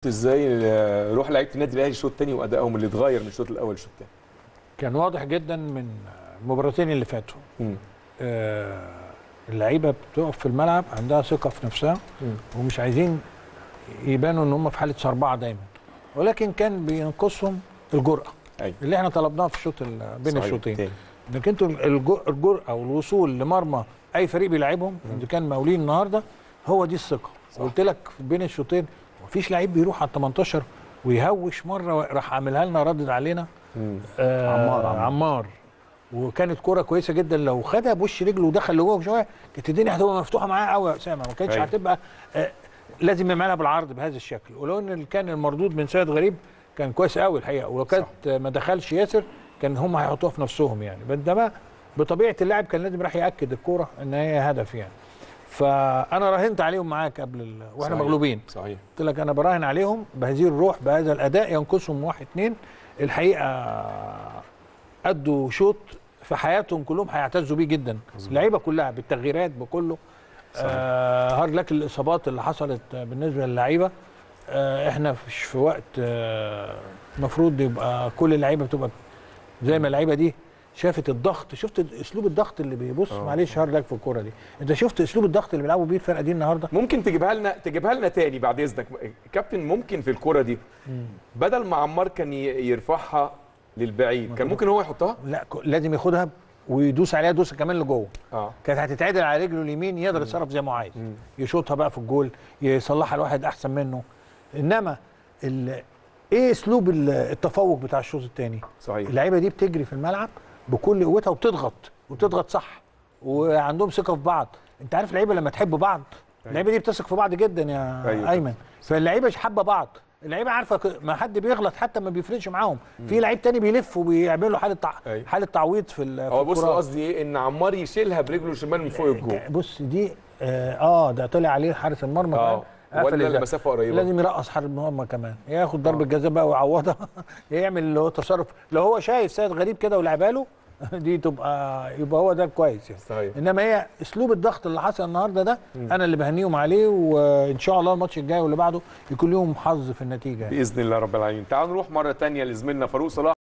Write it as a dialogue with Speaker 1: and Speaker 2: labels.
Speaker 1: شفت ازاي آه، روح لعيبه النادي الاهلي الشوط الثاني وادائهم اللي اتغير من الشوط الاول للشوط الثاني
Speaker 2: كان واضح جدا من المباراتين اللي فاتوا آه، اللعيبه بتقف في الملعب عندها ثقه في نفسها ومش عايزين يبانوا ان هم في حاله صربعه دايما ولكن كان بينقصهم الجرأه
Speaker 1: ايوه
Speaker 2: اللي احنا طلبناها في الشوط ال- بين
Speaker 1: صحيح.
Speaker 2: الشوطين
Speaker 1: تاني.
Speaker 2: انك انتوا الج- الجرأه والوصول لمرمى اي فريق بيلعبهم اذا كان مقاولين النهارده هو دي الثقه
Speaker 1: صح.
Speaker 2: قلت لك بين الشوطين مفيش لعيب بيروح على ال 18 ويهوش مره راح عاملها لنا ردد علينا
Speaker 1: مم.
Speaker 2: آه
Speaker 3: عمار،
Speaker 2: عمار,
Speaker 3: عمار.
Speaker 2: عمار وكانت كرة كويسه جدا لو خدها بوش رجله ودخل لجوه شويه كانت الدنيا هتبقى مفتوحه معاه قوي يا اسامه ما كانتش
Speaker 1: أيوة.
Speaker 2: هتبقى آه لازم يعملها بالعرض بهذا الشكل ولو ان كان المردود من سيد غريب كان كويس قوي الحقيقه ولو كانت آه، ما دخلش ياسر كان هم هيحطوها في نفسهم يعني بينما بطبيعه اللاعب كان لازم راح ياكد الكوره ان هي هدف يعني فانا راهنت عليهم معاك قبل ال... واحنا
Speaker 1: صحيح.
Speaker 2: مغلوبين
Speaker 1: صحيح
Speaker 2: قلت لك انا براهن عليهم بهذه الروح بهذا الاداء ينقصهم واحد اتنين الحقيقه ادوا شوط في حياتهم كلهم هيعتزوا بيه جدا اللعيبه كلها بالتغييرات بكله آه هارد لك الاصابات اللي حصلت بالنسبه للعيبه آه احنا مش في وقت المفروض يبقى كل اللعيبه بتبقى زي ما اللعيبه دي شافت الضغط شفت اسلوب الضغط اللي بيبص
Speaker 1: آه.
Speaker 2: معلش هارد لك في الكوره دي انت شفت اسلوب الضغط اللي بيلعبوا بيه الفرقه دي النهارده
Speaker 1: ممكن تجيبها لنا تجيبها لنا تاني بعد اذنك كابتن ممكن في الكرة دي بدل ما عمار كان ي- يرفعها للبعيد كان ممكن هو يحطها
Speaker 2: لا ك- لازم ياخدها ويدوس عليها دوسه كمان لجوه
Speaker 1: اه
Speaker 2: كانت هتتعدل على رجله اليمين يقدر يتصرف زي ما هو عايز يشوطها بقى في الجول يصلحها لواحد احسن منه انما ال... ايه اسلوب ال- التفوق بتاع الشوط الثاني
Speaker 1: صحيح
Speaker 2: اللعيبه دي بتجري في الملعب بكل قوتها وبتضغط وبتضغط صح وعندهم ثقه في بعض انت عارف اللعيبه لما تحب بعض اللعيبه دي بتثق في بعض جدا يا
Speaker 1: أيوة.
Speaker 2: ايمن فاللعيبه مش حابه بعض اللعيبه عارفه ك- ما حد بيغلط حتى ما بيفرقش معاهم في لعيب تاني بيلف وبيعمل له حاله تع...
Speaker 1: أيوة.
Speaker 2: حاله تعويض في ال- في
Speaker 1: هو بص
Speaker 2: الكرات.
Speaker 1: قصدي ايه ان عمار يشيلها برجله الشمال من فوق الجول
Speaker 2: بص دي اه, آه ده طلع عليه حارس المرمى
Speaker 1: اه
Speaker 2: كمان. قفل
Speaker 1: ولا
Speaker 2: الزاوية.
Speaker 1: المسافه قريبه
Speaker 2: لازم يرقص حارس المرمى كمان ياخد ضربه جزاء بقى ويعوضها يعمل اللي هو تصرف لو هو شايف سيد غريب كده ولعبها له دي تبقى يبقى هو ده كويس يعني
Speaker 1: صحيح
Speaker 2: انما هي اسلوب الضغط اللي حصل النهارده ده انا اللي بهنيهم عليه وان شاء الله الماتش الجاي واللي بعده يكون لهم حظ في النتيجه يعني.
Speaker 1: باذن الله رب العالمين تعالوا نروح مره تانية لزميلنا فاروق صلاح